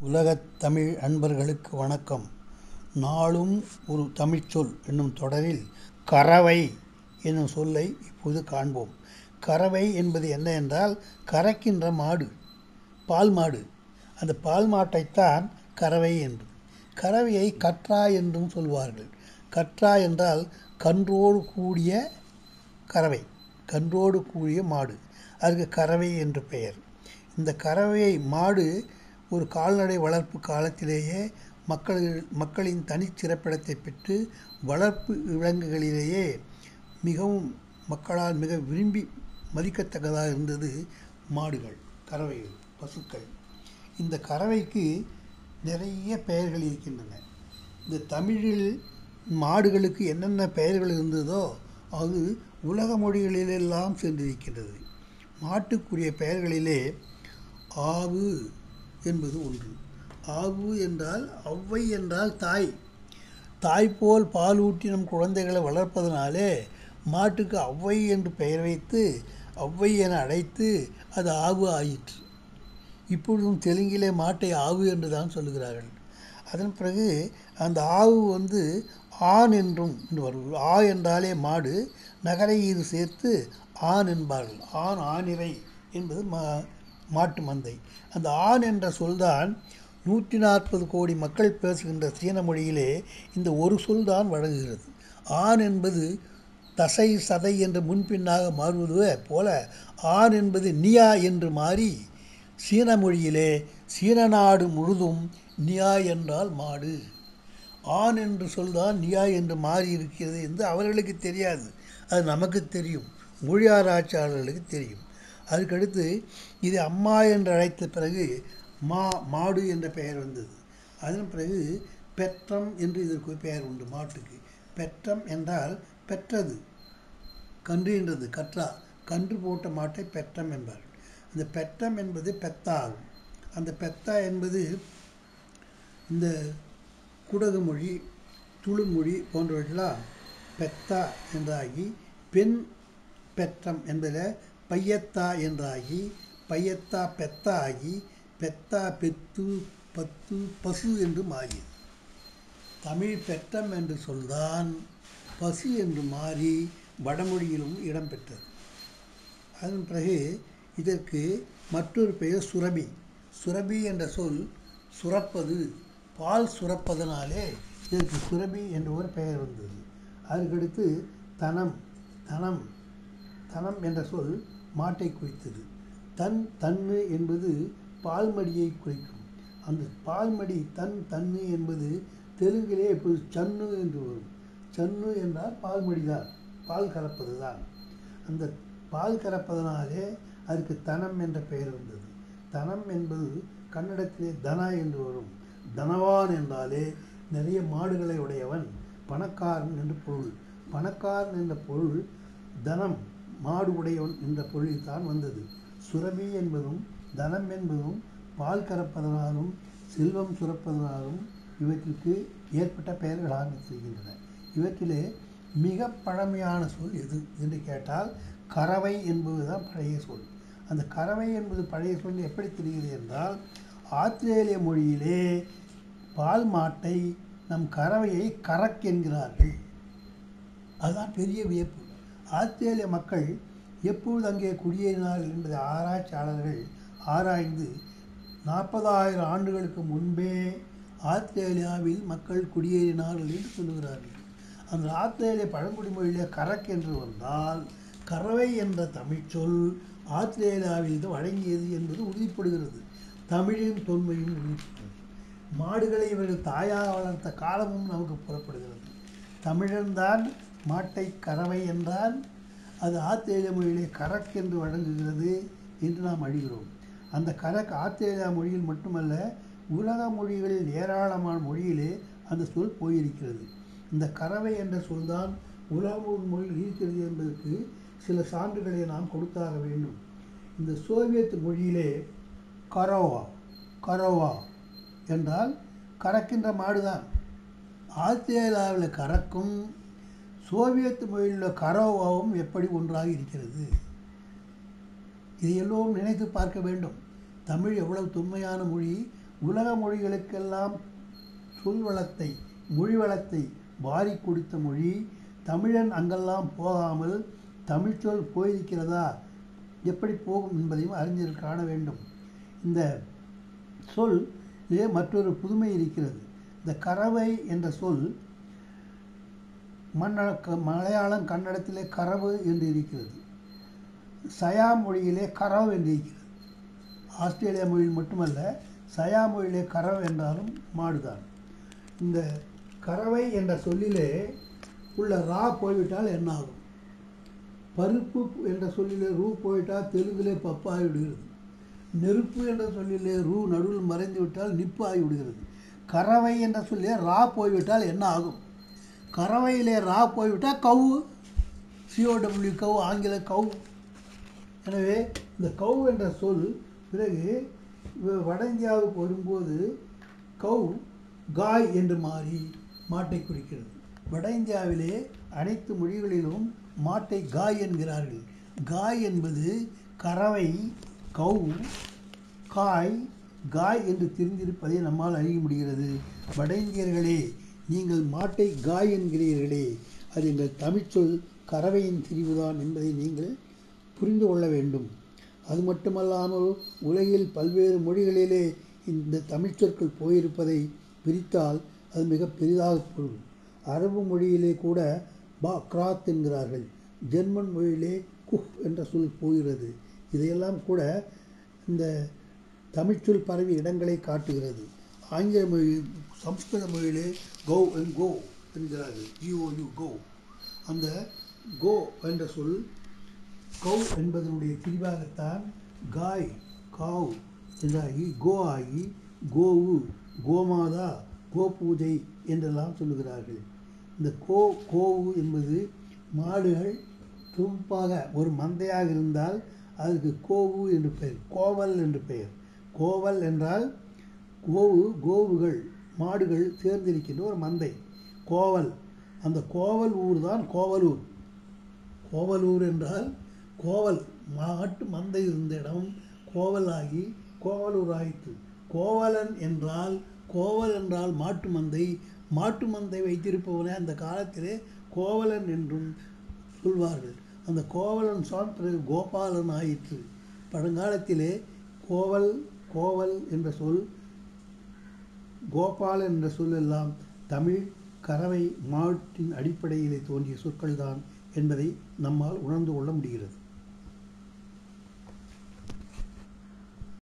உலகத் தமிழ் அன்பர்களுக்கு வணக்கம் நாளும் ஒரு தமிழ்ச்சொல் என்னும் தொடரில் கறவை என்னும் சொல்லை இப்போது காண்போம் கறவை என்பது என்ன என்றால் கறக்கின்ற மாடு பால் மாடு அந்த பால் மாட்டைத்தான் கறவை என்று கறவையை கற்றா என்றும் சொல்வார்கள் கற்றா என்றால் கன்றோடு கூடிய கறவை கன்றோடு கூடிய மாடு அதுக்கு கறவை என்று பெயர் இந்த கறவையை மாடு ஒரு கால்நடை வளர்ப்பு காலத்திலேயே மக்கள் மக்களின் தனிச்சிறப்பிடத்தை பெற்று வளர்ப்பு விலங்குகளிலேயே மிகவும் மக்களால் மிக விரும்பி மதிக்கத்தக்கதாக இருந்தது மாடுகள் கறவைகள் பசுக்கள் இந்த கறவைக்கு நிறைய பெயர்கள் இருக்கின்றன இந்த தமிழில் மாடுகளுக்கு என்னென்ன பெயர்கள் இருந்ததோ அது உலக மொழிகளிலெல்லாம் சென்றிருக்கின்றது மாட்டுக்குரிய பெயர்களிலே ஆவு என்பது ஒன்று ஆவு என்றால் ஔவை என்றால் தாய் தாய் போல் பால் ஊட்டி நம் குழந்தைகளை வளர்ப்பதனாலே மாட்டுக்கு ஔவை என்று பெயர் வைத்து ஔவை என அழைத்து அது ஆவு ஆயிற்று இப்பொழுதும் தெலுங்கிலே மாட்டை ஆவு என்று தான் சொல்லுகிறார்கள் அதன் பிறகு அந்த ஆவு வந்து ஆண் என்றும் வரும் ஆ என்றாலே மாடு நகரை இது சேர்த்து ஆண் என்பார்கள் ஆண் ஆணிரை என்பது மா மாட்டு மந்தை அந்த ஆண் என்ற சொல்தான் நூற்றி நாற்பது கோடி மக்கள் பேசுகின்ற சீன மொழியிலே இந்த ஒரு சொல் தான் வழங்குகிறது ஆண் என்பது தசை சதை என்று முன்பின்னாக மாறுவது போல ஆண் என்பது நியா என்று மாறி சீன மொழியிலே சீன நாடு முழுதும் நியா என்றால் மாடு ஆண் என்று சொல்தான் நியா என்று மாறி இருக்கிறது என்று அவர்களுக்கு தெரியாது அது நமக்கு தெரியும் மொழி ஆராய்ச்சியாளர்களுக்கு தெரியும் அதுக்கடுத்து இது அம்மா என்று அழைத்த பிறகு மா மாடு என்ற பெயர் வந்தது அதன் பிறகு பெற்றம் என்று இதற்கு பெயர் உண்டு மாட்டுக்கு பெற்றம் என்றால் பெற்றது கன்று என்றது கற்றா கன்று போட்ட மாட்டை பெற்றம் என்பார்கள் அந்த பெற்றம் என்பது பெத்தா ஆகும் அந்த பெத்தா என்பது இந்த குடகு மொழி துளு மொழி போன்றவற்றெல்லாம் பெத்தா என்றாகி பெண் பெற்றம் என்பதில் பையத்தா என்றாகி பையத்தா பெத்தா ஆகி பெத்தா பெத்து பத்து பசு என்று மாறியது தமிழ் பெற்றம் என்று சொல்தான் பசு என்று மாறி வடமொழியிலும் இடம்பெற்றது அதன் பிறகு இதற்கு மற்றொரு பெயர் சுரபி சுரபி என்ற சொல் சுரப்பது பால் சுரப்பதனாலே இதற்கு சுரபி என்ற ஒரு பெயர் வந்தது அதற்கடுத்து தனம் தனம் தனம் என்ற சொல் மாட்டை குறித்தது தன் தன்னு என்பது பால்மடியை குறிக்கும் அந்த பால்மடி தன் தன்னு என்பது தெலுங்கிலே இப்போது சன்னு என்று வரும் சன்னு என்றால் பால்மடி தான் பால் கலப்பது தான் அந்த பால் கறப்பதனாலே அதுக்கு தனம் என்ற பெயர் வந்தது தனம் என்பது கன்னடத்திலே தனா என்று வரும் தனவான் என்றாலே நிறைய மாடுகளை உடையவன் பணக்காரன் என்று பொருள் பணக்காரன் என்ற பொருள் தனம் மாடு உடையவன் என்ற பொருளில் தான் வந்தது சுரபி என்பதும் தனம் என்பதும் பால் கறப்பதனாலும் செல்வம் சுரப்பதனாலும் இவற்றிற்கு ஏற்பட்ட பெயர்களாக செய்கின்றன இவற்றிலே மிக பழமையான சொல் எது என்று கேட்டால் கறவை என்பது தான் பழைய சொல் அந்த கறவை என்பது பழைய சொல் எப்படி தெரிகிறது என்றால் ஆத்திரேலிய மொழியிலே பால் மாட்டை நம் கறவையை கரக் என்கிறார்கள் அதுதான் பெரிய வியப்பு ஆஸ்திரேலிய மக்கள் எப்பொழுது அங்கே குடியேறினார்கள் என்பதை ஆராய்ச்சியாளர்கள் ஆராய்ந்து நாற்பதாயிரம் ஆண்டுகளுக்கு முன்பே ஆஸ்திரேலியாவில் மக்கள் குடியேறினார்கள் என்று சொல்லுகிறார்கள் அந்த ஆஸ்திரேலிய பழங்குடி மொழியில் கரக் என்று வந்தால் கறவை என்ற தமிழ்ச்சொல் ஆஸ்திரேலியாவில் வழங்கியது என்பது உறுதிப்படுகிறது தமிழின் தொன்மையும் உறுதிப்படுகிறது மாடுகளை இவர்கள் தாயாக வளர்த்த காலமும் நமக்கு புறப்படுகிறது தமிழன்தான் மாட்டை கறவை என்றால் அது ஆஸ்திரேலிய மொழியிலே கரக் என்று வழங்குகிறது என்று நாம் அழிகிறோம் அந்த கரக் ஆஸ்திரேலியா மொழியில் மட்டுமல்ல உலக மொழிகளில் ஏராளமான மொழியிலே அந்த சொல் போயிருக்கிறது இந்த கறவை என்ற சொல்தான் உலக மொழியில் இருக்கிறது என்பதற்கு சில சான்றுகளை நாம் கொடுத்தாக வேண்டும் இந்த சோவியத் மொழியிலே கரோவா கரோவா என்றால் கறக்கின்ற மாடுதான் ஆஸ்திரேலியாவில் கறக்கும் சோவியத் மொழியில் கரோவாவும் எப்படி ஒன்றாக இருக்கிறது இதை எல்லோரும் நினைத்து பார்க்க வேண்டும் தமிழ் எவ்வளவு தொன்மையான மொழி உலக மொழிகளுக்கெல்லாம் சொல் வளத்தை மொழி வளத்தை வாரி கொடுத்த மொழி தமிழன் அங்கெல்லாம் போகாமல் தமிழ்ச்சொல் போயிருக்கிறதா எப்படி போகும் என்பதையும் அறிஞர்கள் காண வேண்டும் இந்த சொல் இதே மற்றொரு புதுமை இருக்கிறது இந்த கறவை என்ற சொல் மன்ன மலையாளம் கன்னடத்திலே கறவு என்று இருக்கிறது சயா மொழியிலே கரவ் என்று இருக்கிறது ஆஸ்திரேலியா மொழியில் மட்டுமல்ல சயா மொழியிலே கரவ் என்றாலும் மாடுதான் இந்த கறவை என்ற சொல்லிலே உள்ள ரா போய்விட்டால் என்ன ஆகும் பருப்பு என்ற சொல்லிலே ரூ போயிட்டால் தெலுங்கிலே பப்பு ஆகிவிடுகிறது நெருப்பு என்ற சொல்லிலே ரூ நடுவில் மறைந்து விட்டால் நிப்பு ஆகிவிடுகிறது கறவை என்ற சொல்லிலே ரா போய்விட்டால் என்ன ஆகும் கறவையிலே ரா போய்விட்டால் கவு சிஓடபிள்யூ கவு ஆங்கில கவு எனவே இந்த கவு என்ற சொல் பிறகு வ- வட இந்தியாவுக்கு வரும்போது கவு காய் என்று மாறி மாட்டை குறிக்கிறது வட இந்தியாவிலே அனைத்து மொழிகளிலும் மாட்டை காய் என்கிறார்கள் காய் என்பது கறவை கவு காய் காய் என்று தெரிந்திருப்பதை நம்மால் அறிய முடிகிறது வட இந்தியர்களே நீங்கள் மாட்டை காய் என்கிறீர்களே அது எங்கள் தமிழ்ச்சொல் கறவையின் திரிவுதான் என்பதை நீங்கள் புரிந்து கொள்ள வேண்டும் அது மட்டுமல்லாமல் உலகில் பல்வேறு மொழிகளிலே இந்த தமிழ்ச் சொற்கள் போயிருப்பதை பிரித்தால் அது மிக பெரிதாக பொருள் அரபு மொழியிலே கூட பா கிராத் என்கிறார்கள் ஜெர்மன் மொழியிலே குஃப் என்ற சொல் போகிறது இதையெல்லாம் கூட இந்த தமிழ்ச்சொல் பரவி இடங்களை காட்டுகிறது ஆங்கில மொழி சம்ஸ்கிருத மொழியிலே கோ அண்ட் கோ என்கிறார்கள் ஜிஓயு கோ அந்த கோ என்ற சொல் கௌ என்பதனுடைய பிரிவாகத்தான் காய் காவ் என்றாகி கோ ஆகி கோவு கோமாதா கோபூஜை என்றெல்லாம் சொல்லுகிறார்கள் இந்த கோ கோவு என்பது மாடுகள் தொகுப்பாக ஒரு மந்தையாக இருந்தால் அதுக்கு கோவு என்று பெயர் கோவல் என்று பெயர் கோவல் என்றால் கோவு கோவுகள் மாடுகள் சேர்ந்திருக்கின்ற ஒரு மந்தை கோவல் அந்த கோவல் ஊர் தான் கோவலூர் கோவலூர் என்றால் கோவல் மாட்டு மந்தை இருந்த இடம் கோவலாகி கோவலூர் ஆயிற்று கோவலன் என்றால் கோவல் என்றால் மாட்டு மந்தை மாட்டு மந்தை வைத்திருப்பவனே அந்த காலத்திலே கோவலன் என்றும் சொல்வார்கள் அந்த கோவலன் சான் பிறகு கோபாலன் ஆயிற்று பழங்காலத்திலே கோவல் கோவல் என்ற சொல் கோபாலன் என்ற சொல் எல்லாம் தமிழ் கறவை மாட்டின் அடிப்படையிலே தோன்றிய சொற்கள்தான் என்பதை நம்மால் உணர்ந்து கொள்ள முடிகிறது